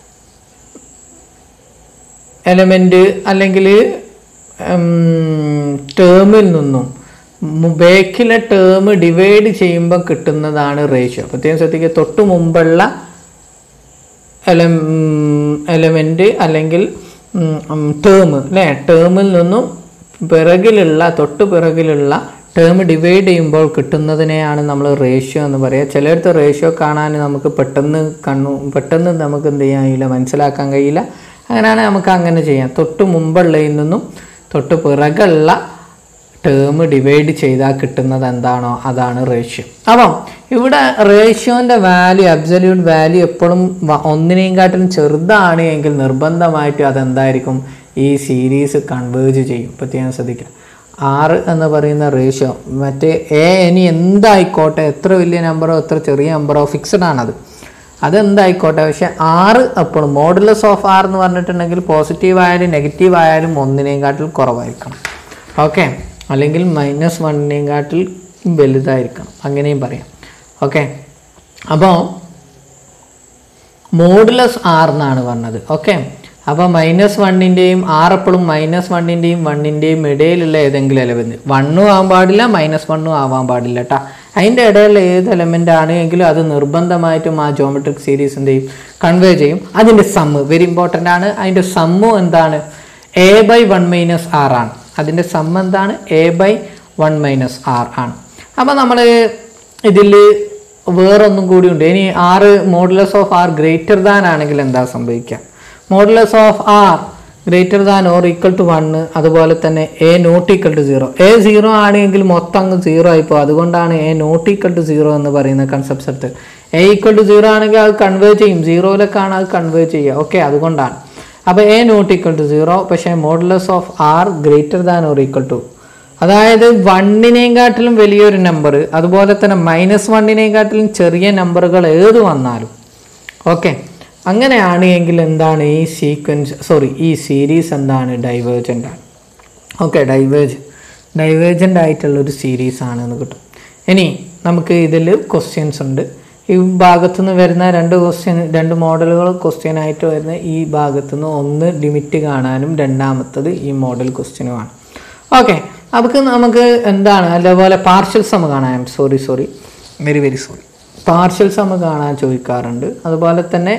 എലമെൻറ്റ് അല്ലെങ്കിൽ ടേമിൽ നിന്നും ബേക്കിലെ ടേം ഡിവൈഡ് ചെയ്യുമ്പോൾ കിട്ടുന്നതാണ് റേഷ്യോ പ്രത്യേകം ശ്രദ്ധിക്കുക തൊട്ട് മുമ്പുള്ള എലം എലമെൻറ്റ് അല്ലെങ്കിൽ ടേം അല്ലേ ടേമിൽ നിന്നും പിറകിലുള്ള തൊട്ട് പിറകിലുള്ള ടേം ഡിവൈഡ് ചെയ്യുമ്പോൾ കിട്ടുന്നതിനെയാണ് നമ്മൾ റേഷ്യോ എന്ന് പറയുക ചിലയിടത്ത് റേഷ്യോ കാണാൻ നമുക്ക് പെട്ടെന്ന് കണ്ണു പെട്ടെന്ന് നമുക്ക് എന്ത് ചെയ്യാൻ കഴിയില്ല മനസ്സിലാക്കാൻ കഴിയില്ല അങ്ങനെയാണ് നമുക്ക് അങ്ങനെ ചെയ്യാം തൊട്ട് മുമ്പുള്ളതിൽ നിന്നും തൊട്ട് പിറകുള്ള ടേം ഡിവൈഡ് ചെയ്താൽ കിട്ടുന്നത് എന്താണോ അതാണ് റേഷ്യോ അപ്പം ഇവിടെ റേഷ്യോൻ്റെ വാല്യൂ അബ്സല്യൂട്ട് വാല്യൂ എപ്പോഴും ഒന്നിനെയും കാട്ടിലും ചെറുതാണ് എങ്കിൽ നിർബന്ധമായിട്ട് അതെന്തായിരിക്കും ഈ സീരീസ് കൺവേർജ് ചെയ്യും പ്രത്യേകം ശ്രദ്ധിക്കുക ആറ് എന്ന് പറയുന്ന റേഷ്യോ മറ്റേ എ ഇനി എന്തായിക്കോട്ടെ എത്ര വലിയ നമ്പറോ എത്ര ചെറിയ നമ്പറോ ഫിക്സഡ് ആണത് അതെന്തായിക്കോട്ടെ പക്ഷെ ആറ് എപ്പോഴും മോഡുലസ് ഓഫ് ആർ എന്ന് പറഞ്ഞിട്ടുണ്ടെങ്കിൽ പോസിറ്റീവ് ആയാലും നെഗറ്റീവ് ആയാലും ഒന്നിനെയും കാട്ടിൽ കുറവായിരിക്കണം ഓക്കെ അല്ലെങ്കിൽ മൈനസ് വണ്ണിനെയും കാട്ടിൽ വലുതായിരിക്കണം അങ്ങനെയും പറയാം ഓക്കെ അപ്പോൾ മോഡുലസ് ആർ എന്നാണ് പറഞ്ഞത് ഓക്കെ അപ്പോൾ മൈനസ് വണ്ണിൻ്റെയും ആർ എപ്പോഴും മൈനസ് വണ്ണിൻ്റെയും വണ്ണിൻ്റെയും ഇടയിലുള്ള ഏതെങ്കിലും എലവെന്ന് വണ്ണും ആവാൻ പാടില്ല മൈനസ് വണ്ണും ആവാൻ പാടില്ല കേട്ടോ അതിൻ്റെ ഇടയിലുള്ള ഏത് എലമെൻ്റ് ആണ് എങ്കിലും അത് നിർബന്ധമായിട്ടും ആ ജോമെട്രിക് സീരീസ് എന്ത് ചെയ്യും കൺവേ ചെയ്യും അതിൻ്റെ സമ്മ് വെരി ഇമ്പോർട്ടൻ്റ് ആണ് അതിൻ്റെ സമ്മു എന്താണ് a by one minus r ആണ് അതിൻ്റെ സമ്മ് എന്താണ് a by one minus r ആണ് അപ്പോൾ നമ്മൾ ഇതിൽ വേറൊന്നും കൂടി ഉണ്ട് ഇനി r modulus of r greater than ആണെങ്കിൽ എന്താ സംഭവിക്കുക modulus of r greater than or equal to one അതുപോലെ തന്നെ a not equal to zero a zero ആണെങ്കിൽ മൊത്തം അങ്ങ് സീറോ ആയിപ്പോൾ അതുകൊണ്ടാണ് a not equal to zero എന്ന് പറയുന്ന കൺസെപ്റ്റ്സ് എടുത്ത് എ ഈക്വൽ ടു സീറോ ആണെങ്കിൽ അത് കൺവേ ചെയ്യും സീറോയിലേക്കാണ് അത് കൺവേ ചെയ്യുക ഓക്കെ അതുകൊണ്ടാണ് അപ്പോൾ a not equal to zero പക്ഷേ modulus of r greater than or equal to അതായത് വണ്ണിനെയും കാട്ടിലും വലിയൊരു നമ്പർ അതുപോലെ തന്നെ മൈനസ് വണ്ണിനെയും കാട്ടിലും ചെറിയ നമ്പറുകൾ ഏത് വന്നാലും ഓക്കെ അങ്ങനെയാണ് എങ്കിൽ എന്താണ് ഈ സീക്വൻസ് സോറി ഈ സീരീസ് എന്താണ് ഡൈവേർജൻ്റ് ആണ് ഓക്കെ ഡൈവേർജ് ഡൈവേർജൻ്റ് ആയിട്ടുള്ള ഒരു സീരീസ് ആണെന്ന് കിട്ടും ഇനി നമുക്ക് ഇതിൽ ക്വസ്റ്റ്യൻസ് ഉണ്ട് ഈ ഭാഗത്തു നിന്ന് വരുന്ന രണ്ട് ക്വസ്റ്റ്യൻ രണ്ട് മോഡലുകൾ ക്വസ്റ്റ്യൻ ആയിട്ട് വരുന്ന ഈ ഭാഗത്തു നിന്ന് ഒന്ന് ലിമിറ്റ് കാണാനും രണ്ടാമത്തത് ഈ മോഡൽ ക്വസ്റ്റ്യനുമാണ് ഓക്കെ നമുക്ക് നമുക്ക് എന്താണ് അതേപോലെ പാർഷ്യൽ സം കാണാൻ sorry sorry very very sorry partial sum കാണാൻ ചോദിക്കാറുണ്ട് അതുപോലെ തന്നെ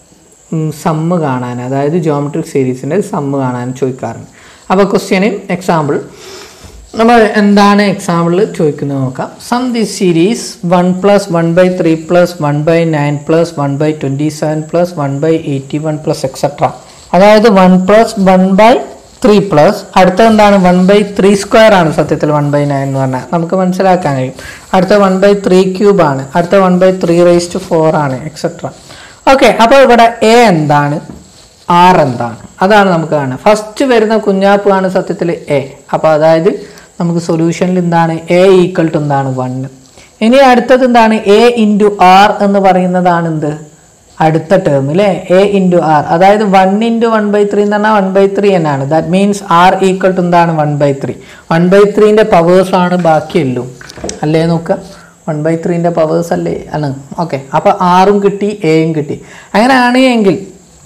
സമ്മ് കാണാൻ അതായത് ജോമെട്രിക് സീരീസിൻ്റെ സമ്മ് കാണാൻ ചോദിക്കാറുണ്ട് അപ്പോൾ ക്വസ്റ്റ്യന് എക്സാമ്പിൾ നമ്മൾ എന്താണ് എക്സാമ്പിളിൽ ചോദിക്കുന്നത് നോക്കാം sum this series one plus one by three plus one by nine plus one by twenty seven plus one by eighty one plus etcetera അതായത് one plus one by three plus അടുത്ത എന്താണ് one by three square ആണ് സത്യത്തിൽ one by nine എന്ന് പറഞ്ഞാൽ നമുക്ക് മനസ്സിലാക്കാൻ കഴിയും അടുത്ത വൺ ബൈ ത്രീ ക്യൂബ് ആണ് അടുത്ത one by three raise to four ആണ് എക്സെട്ര ഓക്കെ അപ്പോൾ ഇവിടെ എ എന്താണ് ആർ എന്താണ് അതാണ് നമുക്ക് കാണുന്നത് ഫസ്റ്റ് വരുന്ന കുഞ്ഞാപ്പ് ആണ് സത്യത്തിൽ എ അപ്പോൾ അതായത് നമുക്ക് സൊല്യൂഷനിൽ എന്താണ് എ ഈക്വൽ ടു എന്താണ് വണ്ണ് ഇനി അടുത്തത് എന്താണ് എ ഇൻറ്റു ആർ എന്ന് പറയുന്നതാണ് എന്ത് അടുത്ത ടേം അല്ലേ എ ഇൻറ്റു ആർ അതായത് one into one by three എന്ന് പറഞ്ഞാൽ വൺ ബൈ ത്രീ എന്നാണ് that means r equal to എന്താണ് one by three one by ത്രീൻ്റെ പവേഴ്സ് ആണ് ബാക്കിയെല്ലാം അല്ലേ നോക്കുക വൺ ബൈ ത്രീൻ്റെ പവേഴ്സ് അല്ലേ ആണ് ഓക്കെ അപ്പോൾ ആറും കിട്ടി എയും കിട്ടി അങ്ങനെയാണ് എങ്കിൽ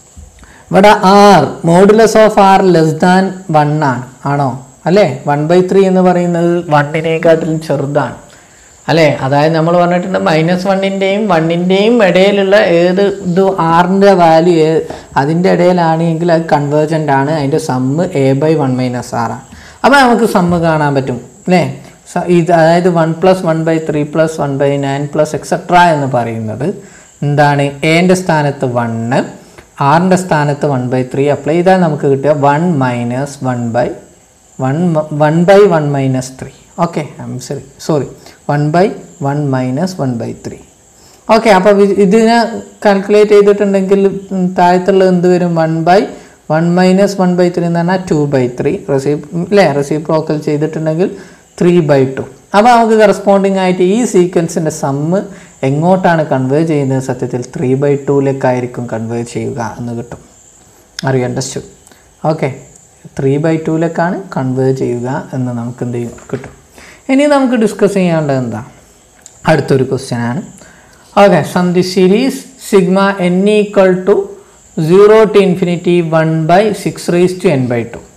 ഇവിടെ r modulus of r less than one ആണ് ആണോ അല്ലേ വൺ ബൈ ത്രീ എന്ന് പറയുന്നത് വണ്ണിനെക്കാട്ടിലും ചെറുതാണ് അല്ലേ അതായത് നമ്മൾ പറഞ്ഞിട്ടുണ്ട് മൈനസ് വണ്ണിൻ്റെയും വണ്ണിൻ്റെയും ഇടയിലുള്ള ഏത് ഇത് ആറിൻ്റെ വാല്യൂ അതിൻ്റെ ഇടയിലാണ് എങ്കിൽ അത് കൺവേർജൻ്റ് ആണ് അതിൻ്റെ sum a by one minus ആറാണ് അപ്പോൾ നമുക്ക് സമ്മ് കാണാൻ പറ്റും അല്ലേ സ- ഇത് അതായത് one plus one by three plus one by nine plus etcetera എന്ന് പറയുന്നത് എന്താണ് എൻ്റെ സ്ഥാനത്ത് വണ്ണ് ആറിൻ്റെ സ്ഥാനത്ത് വൺ ബൈ ത്രീ അപ്ലൈ ചെയ്താൽ നമുക്ക് കിട്ടുക one minus one by one one by one minus three okay sorry sorry one by one minus one by three okay അപ്പോൾ ഇതിനെ കാൽക്കുലേറ്റ് ചെയ്തിട്ടുണ്ടെങ്കിൽ ഉം, താഴത്തുള്ള എന്ത് വരും one by one minus one by three എന്ന് പറഞ്ഞാൽ ടു ബൈ ത്രീ റെസീവ് അല്ലേ റെസിപ്രോക്കൽ ചെയ്തിട്ടുണ്ടെങ്കിൽ ത്രീ ബൈ ടു അപ്പോൾ നമുക്ക് കറസ്പോണ്ടിങ് ആയിട്ട് ഈ സീക്വൻസിൻ്റെ സമ്മ് എങ്ങോട്ടാണ് കൺവേ ചെയ്യുന്നത് സത്യത്തിൽ ത്രീ ബൈ ടൂയിലേക്കായിരിക്കും കൺവേ ചെയ്യുക എന്ന് കിട്ടും അറിയാം അണ്ടർസ്റ്റുഡ് ഓക്കെ ത്രീ ബൈ ടൂയിലേക്കാണ് കൺവേ ചെയ്യുക എന്ന് നമുക്ക് എന്ത് ചെയ്യും കിട്ടും ഇനി നമുക്ക് ഡിസ്കസ് ചെയ്യാനുള്ളത് എന്താ അടുത്തൊരു ക്വസ്റ്റ്യൻ ആണ് okay sum the series sigma n equal to zero to infinity one by six raise to n by two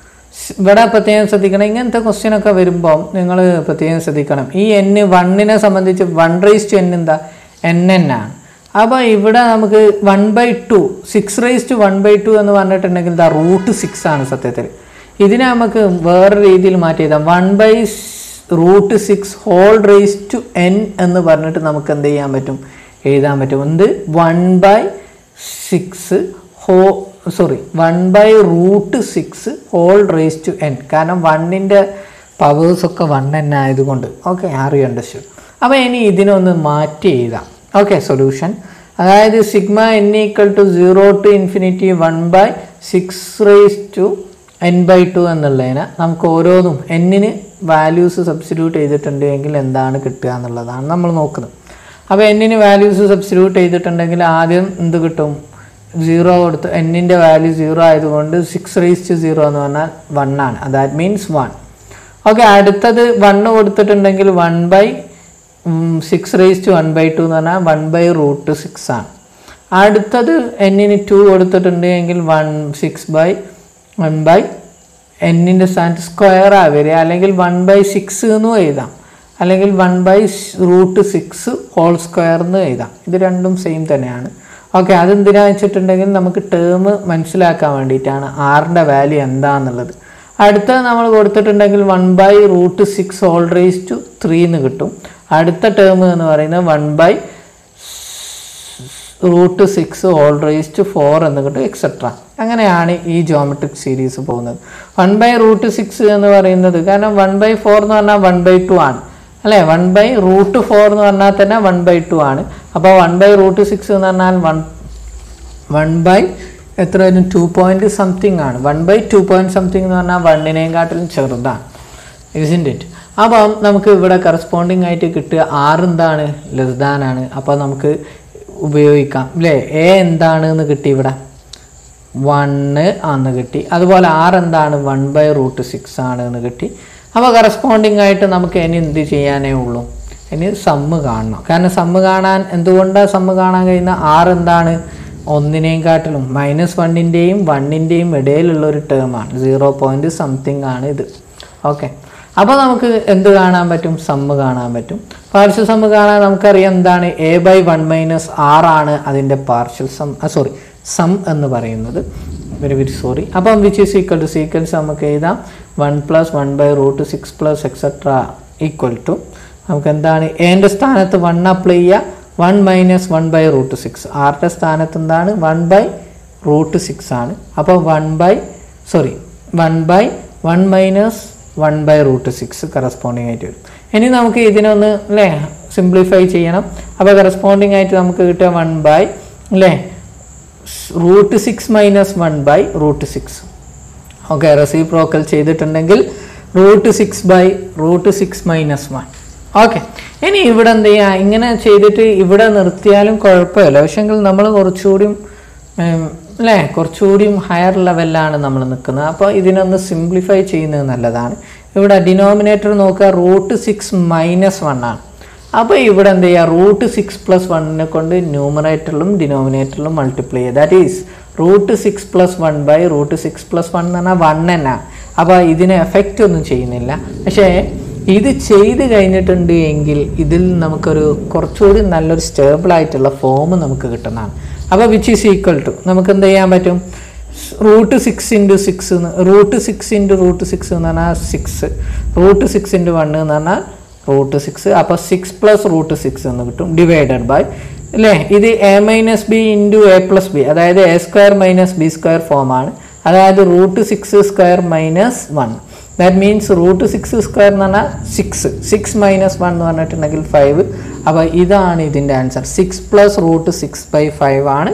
ഇവിടെ പ്രത്യേകം ശ്രദ്ധിക്കണം ഇങ്ങനത്തെ ക്വസ്റ്റ്യൻ ഒക്കെ വരുമ്പോൾ നിങ്ങൾ പ്രത്യേകം ശ്രദ്ധിക്കണം ഈ എൻ വണ്ണിനെ സംബന്ധിച്ച് വൺ റേസ് ടു എൻ എന്താ എൻ എൻ ആണ് അപ്പോൾ ഇവിടെ നമുക്ക് one by two six raise to one by two എന്ന് പറഞ്ഞിട്ടുണ്ടെങ്കിൽ ദാ റൂട്ട് സിക്സ് ആണ് സത്യത്തിൽ ഇതിനെ നമുക്ക് വേറെ രീതിയിൽ മാറ്റി എഴുതാം one by root six whole raise to n എന്ന് പറഞ്ഞിട്ട് നമുക്ക് എന്ത് ചെയ്യാൻ പറ്റും എഴുതാൻ പറ്റും എന്ത് വൺ ബൈ സിക്സ് ഹോ sorry one by root six whole raise to n കാരണം വണ്ണിൻ്റെ പവേഴ്സ് ഒക്കെ വൺ എൻ ആയതുകൊണ്ട് ഓക്കെ ആറി അണ്ടർസ്റ്റുഡ് അപ്പോൾ ഇനി ഇതിനൊന്ന് മാറ്റി എഴുതാം ഓക്കെ സൊല്യൂഷൻ അതായത് sigma n equal to zero to infinity one by six raise to n by two എന്നുള്ളതിന് നമുക്ക് ഓരോന്നും എന്നിന് വാല്യൂസ് സബ്സ്റ്റിറ്റ്യൂട്ട് ചെയ്തിട്ടുണ്ടെങ്കിൽ എന്താണ് കിട്ടുക എന്നുള്ളതാണ് നമ്മൾ നോക്കുന്നത് അപ്പോൾ എന്നിന് വാല്യൂസ് സബ്സ്റ്റിറ്റ്യൂട്ട് ചെയ്തിട്ടുണ്ടെങ്കിൽ ആദ്യം എന്ത് കിട്ടും സീറോ കൊടുത്ത് എന്നിൻ്റെ വാല്യൂ സീറോ ആയതുകൊണ്ട് സിക്സ് റേസ് ടു സീറോ എന്ന് പറഞ്ഞാൽ വൺ ആണ് ദാറ്റ് മീൻസ് വൺ ഓക്കെ അടുത്തത് വണ്ണ് കൊടുത്തിട്ടുണ്ടെങ്കിൽ one by six raise to one by two എന്ന് പറഞ്ഞാൽ വൺ ബൈ റൂട്ട് സിക്സ് ആണ് അടുത്തത് എന്നിന് ടു കൊടുത്തിട്ടുണ്ടെങ്കിൽ one six by one by എന്നിൻ്റെ സ്ഥാനത്ത് സ്ക്വയർ ആ വരിക അല്ലെങ്കിൽ വൺ ബൈ സിക്സ് എന്നും എഴുതാം അല്ലെങ്കിൽ one by root six whole square എന്ന് എഴുതാം ഇത് രണ്ടും സെയിം തന്നെയാണ് ഓക്കെ അതെന്തിനാ വെച്ചിട്ടുണ്ടെങ്കിൽ നമുക്ക് ടേം മനസ്സിലാക്കാൻ വേണ്ടിയിട്ടാണ് ആറിൻ്റെ വാല്യൂ എന്താണെന്നുള്ളത് അടുത്ത നമ്മൾ കൊടുത്തിട്ടുണ്ടെങ്കിൽ one by root six whole raise to three എന്ന് കിട്ടും അടുത്ത ടേം എന്ന് പറയുന്നത് one by root six whole raise to four എന്ന് കിട്ടും എക്സെട്ര അങ്ങനെയാണ് ഈ ജോമെട്രിക് സീരീസ് പോകുന്നത് വൺ ബൈ റൂട്ട് സിക്സ് എന്ന് പറയുന്നത് കാരണം വൺ ബൈ ഫോർ എന്ന് പറഞ്ഞാൽ വൺ ബൈ ടു ആണ് അല്ലേ വൺ ബൈ റൂട്ട് ഫോർ എന്ന് പറഞ്ഞാൽ തന്നെ വൺ ബൈ ടു ആണ് അപ്പോൾ വൺ ബൈ റൂട്ട് സിക്സ് എന്ന് പറഞ്ഞാൽ വൺ വൺ ബൈ എത്ര വരും ടു പോയിന്റ് സംതിങ് ആണ് one by two point something എന്ന് പറഞ്ഞാൽ വണ്ണിനെയും കാട്ടിലും ചെറുതാണ് ഇസിൻ്റ് ഇറ്റ് അപ്പം നമുക്ക് ഇവിടെ കറസ്പോണ്ടിങ് ആയിട്ട് കിട്ടുക ആറ് എന്താണ് ലസ്ദാനാണ് അപ്പോൾ നമുക്ക് ഉപയോഗിക്കാം അല്ലേ എ എന്താണ് എന്ന് കിട്ടി ഇവിടെ വണ്ണ് ആന്ന് കിട്ടി അതുപോലെ ആറ് എന്താണ് വൺ ബൈ റൂട്ട് സിക്സ് ആണ് എന്ന് കിട്ടി അപ്പോൾ കറസ്പോണ്ടിങ് ആയിട്ട് നമുക്ക് ഇനി എന്ത് ചെയ്യാനേ ഉള്ളൂ ഇനി സമ്മ് കാണണം കാരണം സമ്മ് കാണാൻ എന്തുകൊണ്ടാണ് സമ്മ് കാണാൻ കഴിയുന്ന ആറ് എന്താണ് ഒന്നിനെയും കാട്ടിലും മൈനസ് വണ്ണിൻ്റെയും വണ്ണിൻ്റെയും ഇടയിലുള്ള ഒരു ടേമാണ് സീറോ പോയിൻറ്റ് സംതിങ് ആണ് ഇത് ഓക്കെ അപ്പോൾ നമുക്ക് എന്ത് കാണാൻ പറ്റും സമ്മ് കാണാൻ പറ്റും പാർഷ്യൽ സമ്മ് കാണാൻ നമുക്കറിയാം എന്താണ് എ ബൈ വൺ മൈനസ് ആറാണ് അതിൻ്റെ പാർഷ്യൽ സം സോറി സം എന്ന് പറയുന്നത് വെരി വെരി സോറി അപ്പം which is equal to sequels നമുക്ക് എഴുതാം one plus one by root six plus etcetera equal to നമുക്ക് എന്താണ് എൻ്റെ സ്ഥാനത്ത് വൺ അപ്ലൈ ചെയ്യുക one minus one by root six ആറിൻ്റെ സ്ഥാനത്ത് എന്താണ് വൺ ബൈ റൂട്ട് സിക്സ് ആണ് അപ്പോൾ one by sorry one by one minus one by root six corresponding ആയിട്ട് വരും ഇനി നമുക്ക് ഇതിനൊന്ന് അല്ലേ സിംപ്ലിഫൈ ചെയ്യണം അപ്പോൾ കറസ്പോണ്ടിങ് ആയിട്ട് നമുക്ക് കിട്ടുക വൺ ബൈ അല്ലേ root six minus one by root six okay reciprocal ചെയ്തിട്ടുണ്ടെങ്കിൽ root six by root six minus one okay ഇനി ഇവിടെ എന്ത് ചെയ്യുക ഇങ്ങനെ ചെയ്തിട്ട് ഇവിടെ നിർത്തിയാലും കുഴപ്പമില്ല പക്ഷെങ്കിൽ നമ്മൾ കുറച്ചുകൂടിയും ഉം, അല്ലേ കുറച്ചുകൂടിയും ഹയർ ലെവലിലാണ് നമ്മൾ നിൽക്കുന്നത് അപ്പോൾ ഇതിനൊന്ന് സിംപ്ലിഫൈ ചെയ്യുന്നത് നല്ലതാണ് ഇവിടെ ഡിനോമിനേറ്റർ നോക്കുക റൂട്ട് സിക്സ് മൈനസ് വൺ ആണ് അപ്പോൾ ഇവിടെ എന്ത് ചെയ്യുക റൂട്ട് സിക്സ് പ്ലസ് വണ്ണിനെ കൊണ്ട് ന്യൂമറേറ്ററിലും ഡിനോമിനേറ്ററിലും മൾട്ടിപ്ലൈ ചെയ്യുക that is root six plus one by root six plus one എന്ന് പറഞ്ഞാൽ വൺ തന്നെയാണ് അപ്പോൾ ഇതിന് എഫക്റ്റ് ഒന്നും ചെയ്യുന്നില്ല പക്ഷേ ഇത് ചെയ്ത് കഴിഞ്ഞിട്ടുണ്ട് എങ്കിൽ ഇതിൽ നമുക്കൊരു കുറച്ചുകൂടി നല്ലൊരു സ്റ്റേബിൾ ആയിട്ടുള്ള ഫോം നമുക്ക് കിട്ടുന്നതാണ് അപ്പോൾ വിച്ച് ഈസ് ഈക്വൽ ടു നമുക്ക് എന്ത് ചെയ്യാൻ പറ്റും root six into six root six into root six എന്ന് പറഞ്ഞാൽ six root six into one എന്ന് പറഞ്ഞാൽ റൂട്ട് സിക്സ് അപ്പോൾ സിക്സ് പ്ലസ് റൂട്ട് സിക്സ് എന്ന് കിട്ടും ഡിവൈഡഡ് ബൈ അല്ലേ ഇത് a minus b into a plus b അതായത് a square minus b square ഫോമാണ് അതായത് root six square minus one that means root six square എന്ന് പറഞ്ഞാൽ സിക്സ് സിക്സ് മൈനസ് വൺ എന്ന് പറഞ്ഞിട്ടുണ്ടെങ്കിൽ ഫൈവ് അപ്പോൾ ഇതാണ് ഇതിൻ്റെ answer six plus root six by five ആണ്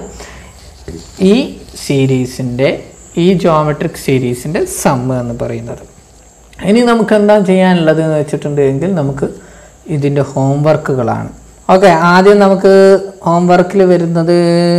ഈ സീരീസിൻ്റെ ഈ ജോമെട്രിക് സീരീസിൻ്റെ സമ്മ് എന്ന് പറയുന്നത് ഇനി നമുക്ക് എന്താ ചെയ്യാനുള്ളത് എന്ന് വെച്ചിട്ടുണ്ടെങ്കിൽ നമുക്ക് ഇതിൻ്റെ ഹോംവർക്കുകളാണ് ഓക്കെ ആദ്യം നമുക്ക് ഹോംവർക്കിൽ വരുന്നത്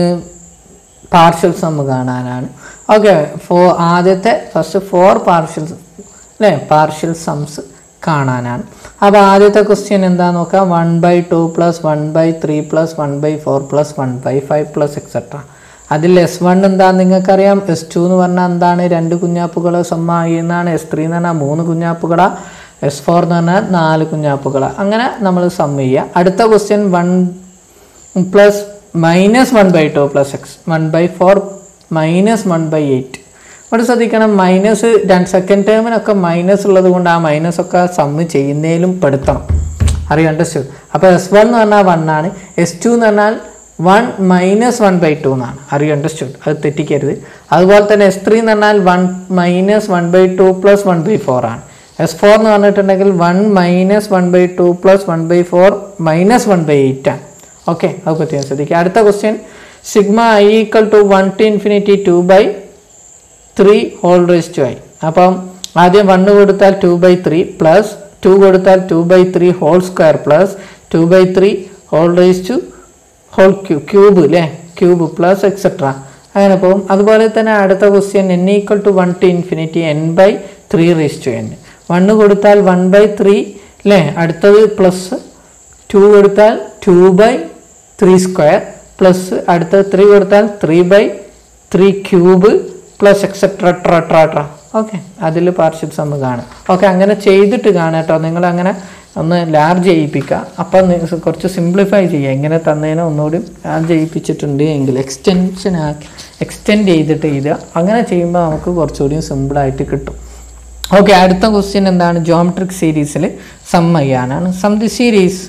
പാർഷ്യൽ സമ്മ് കാണാനാണ് ഓക്കെ ഫോ ആദ്യത്തെ ഫസ്റ്റ് ഫോർ പാർഷ്യൽ അല്ലേ പാർഷ്യൽ സമ്സ് കാണാനാണ് അപ്പോൾ ആദ്യത്തെ ക്വസ്റ്റ്യൻ എന്താ നോക്കാം one by two plus one by three plus one by four plus one by five plus etcetera അതിൽ എസ് വൺ എന്താന്ന് നിങ്ങൾക്കറിയാം എസ് ടു എന്ന് പറഞ്ഞാൽ എന്താണ് രണ്ട് കുഞ്ഞാപ്പുകൾ സമ്മായി എന്നാണ് എസ് ത്രീ എന്ന് പറഞ്ഞാൽ മൂന്ന് കുഞ്ഞാപ്പുകള എസ് ഫോർ എന്ന് പറഞ്ഞാൽ നാല് കുഞ്ഞാപ്പുകള അങ്ങനെ നമ്മൾ സം ചെയ്യുക അടുത്ത question one plus minus one by two plus x one by four minus one by eight ഇവിടെ ശ്രദ്ധിക്കണം മൈനസ് രണ്ട് സെക്കൻഡ് ടേമിനൊക്കെ മൈനസ് ഉള്ളത് കൊണ്ട് ആ മൈനസ് ഒക്കെ സമ്മ് ചെയ്യുന്നതിലും പെടുത്തണം അറിയാം അണ്ടർസ്റ്റുഡ് അപ്പോൾ എസ് വൺ എന്ന് പറഞ്ഞാൽ വൺ ആണ് എസ് ടു എന്ന് പറഞ്ഞാൽ one minus one by two എന്നാണ് അറിയാം അണ്ടർസ്റ്റുഡ് അത് തെറ്റിക്കരുത് അതുപോലെ തന്നെ എസ് ത്രീ എന്ന് പറഞ്ഞാൽ one minus one by two plus one by four ആണ് എസ് ഫോർ എന്ന് പറഞ്ഞിട്ടുണ്ടെങ്കിൽ one minus one by two plus one by four minus one by eight ആണ് ഓക്കെ അത് പ്രത്യേകം ശ്രദ്ധിക്കുക അടുത്ത question sigma I equal to one to infinity two by three whole raise to i അപ്പം ആദ്യം one കൊടുത്താൽ two by three plus two കൊടുത്താൽ two by three whole square plus two by three whole raise to whole cu cube അല്ലേ cube plus etcetera അങ്ങനെ പോകും അതുപോലെ തന്നെ അടുത്ത question n equal to one to infinity n by three raise to n one കൊടുത്താൽ one by three അല്ലേ അടുത്തത് plus two കൊടുത്താൽ two by three square plus അടുത്തത് ത്രീ കൊടുത്താൽ three by three cube plus etcetera ട്ര ട്ര ട്ര okay അതിൽ പാർഷ്യൽ സമ്മ് കാണും ഓക്കെ അങ്ങനെ ചെയ്തിട്ട് കാണാം കേട്ടോ നിങ്ങൾ അങ്ങനെ ഒന്ന് ലാർജ് ചെയ്യിപ്പിക്കുക അപ്പം നി- കുറച്ച് സിംപ്ലിഫൈ ചെയ്യുക ഇങ്ങനെ തന്നതിനെ ഒന്നുകൂടി ലാർജ് ചെയ്യിപ്പിച്ചിട്ടുണ്ട് എങ്കിൽ എക്സ്റ്റൻഷൻ ആക്കി എക്സ്റ്റെൻഡ് ചെയ്തിട്ട് എഴുതുക അങ്ങനെ ചെയ്യുമ്പോൾ നമുക്ക് കുറച്ചുകൂടി സിമ്പിളായിട്ട് കിട്ടും ഓക്കെ അടുത്ത ക്വസ്റ്റ്യൻ എന്താണ് ജോമെട്രിക് സീരീസിൽ സം ചെയ്യാനാണ് sum the series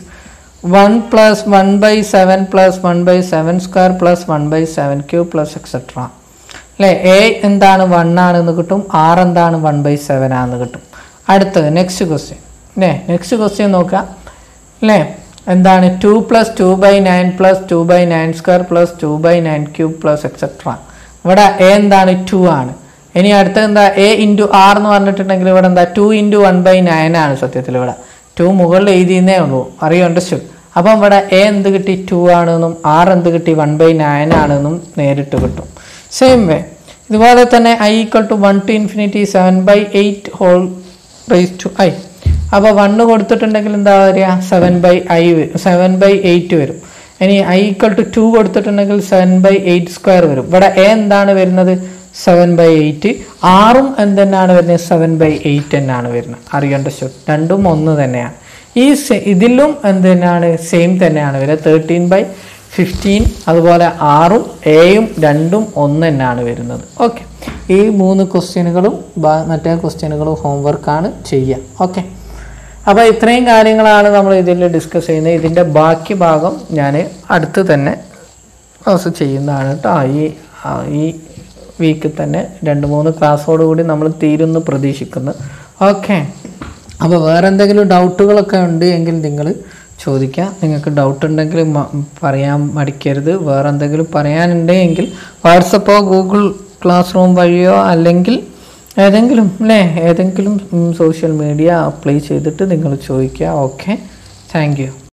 one plus one by seven plus one by seven square plus one by seven cu plus etcetera അല്ലേ എ എന്താണ് വൺ ആണെന്ന് കിട്ടും ആർ എന്താണ് വൺ ബൈ സെവൻ ആണെന്ന് കിട്ടും അടുത്തത് നെക്സ്റ്റ് ക്വസ്റ്റ്യൻ അല്ലേ നെക്സ്റ്റ് ക്വസ്റ്റ്യൻ നോക്കാം അല്ലേ എന്താണ് two plus two by nine plus two by nine square plus two by nine cube plus etcetera ഇവിടെ എ എന്താണ് ടു ആണ് ഇനി അടുത്തത് എന്താ എ ഇൻറ്റു ആർ എന്ന് പറഞ്ഞിട്ടുണ്ടെങ്കിൽ ഇവിടെ എന്താ two into one by nine ആണ് സത്യത്തിൽ ഇവിടെ ടു മുകളിൽ എഴുതിയെന്നേ ഉള്ളൂ അറിയോ അണ്ടർസ്റ്റുഡ് അപ്പം ഇവിടെ എ എന്ത് കിട്ടി ടു ആണെന്നും ആർ എന്ത് കിട്ടി വൺ ബൈ നയൻ ആണെന്നും നേരിട്ട് കിട്ടും സെയിം വേ ഇതുപോലെ തന്നെ i equal to one to infinity seven by eight whole raise to i അപ്പോൾ വണ്ണ് കൊടുത്തിട്ടുണ്ടെങ്കിൽ എന്താ വരിക seven by i seven by eight വരും ഇനി ഐ ഈക്വൽ ടു ടു കൊടുത്തിട്ടുണ്ടെങ്കിൽ സെവൻ ബൈ എയ്റ്റ് സ്ക്വയർ വരും ഇവിടെ എ എന്താണ് വരുന്നത് സെവൻ ബൈ എയ്റ്റ് ആറും എന്തെന്നാണ് വരുന്നത് സെവൻ ബൈ എയ്റ്റ് തന്നെയാണ് വരുന്നത് അറിയേണ്ട ഷുഡ് രണ്ടും ഒന്ന് തന്നെയാണ് ഈ സെ- ഇതിലും എന്ത് തന്നെയാണ് സെയിം തന്നെയാണ് വരുന്നത് തേർട്ടീൻ ബൈ ഫിഫ്റ്റീൻ അതുപോലെ ആറും എയും രണ്ടും ഒന്ന് തന്നെയാണ് വരുന്നത് ഓക്കെ ഈ മൂന്ന് ക്വസ്റ്റ്യനുകളും മറ്റേ ക്വസ്റ്റ്യനുകളും ഹോംവർക്കാണ് ചെയ്യുക ഓക്കെ അപ്പോൾ ഇത്രയും കാര്യങ്ങളാണ് നമ്മൾ ഇതിൽ ഡിസ്കസ് ചെയ്യുന്നത് ഇതിൻ്റെ ബാക്കി ഭാഗം ഞാൻ അടുത്ത് തന്നെ ക്ലാസ് ചെയ്യുന്നതാണ് കേട്ടോ ഈ ആ, ഈ വീക്കിൽ തന്നെ രണ്ട് മൂന്ന് ക്ലാസ്സോട് കൂടി നമ്മൾ തീരുമെന്ന് പ്രതീക്ഷിക്കുന്നു ഓക്കെ അപ്പോൾ വേറെ എന്തെങ്കിലും ഡൗട്ടുകളൊക്കെ ഉണ്ട് എങ്കിൽ നിങ്ങൾ ചോദിക്കുക നിങ്ങൾക്ക് ഡൗട്ട് ഉണ്ടെങ്കിൽ മ- പറയാൻ മടിക്കരുത് വേറെ എന്തെങ്കിലും പറയാനുണ്ടെങ്കിൽ വാട്സപ്പോ ഗൂഗിൾ ക്ലാസ് റൂം വഴിയോ അല്ലെങ്കിൽ ഏതെങ്കിലും അല്ലേ ഏതെങ്കിലും സോഷ്യൽ മീഡിയ അപ്ലൈ ചെയ്തിട്ട് നിങ്ങൾ ചോദിക്കുക ഓക്കെ താങ്ക് യു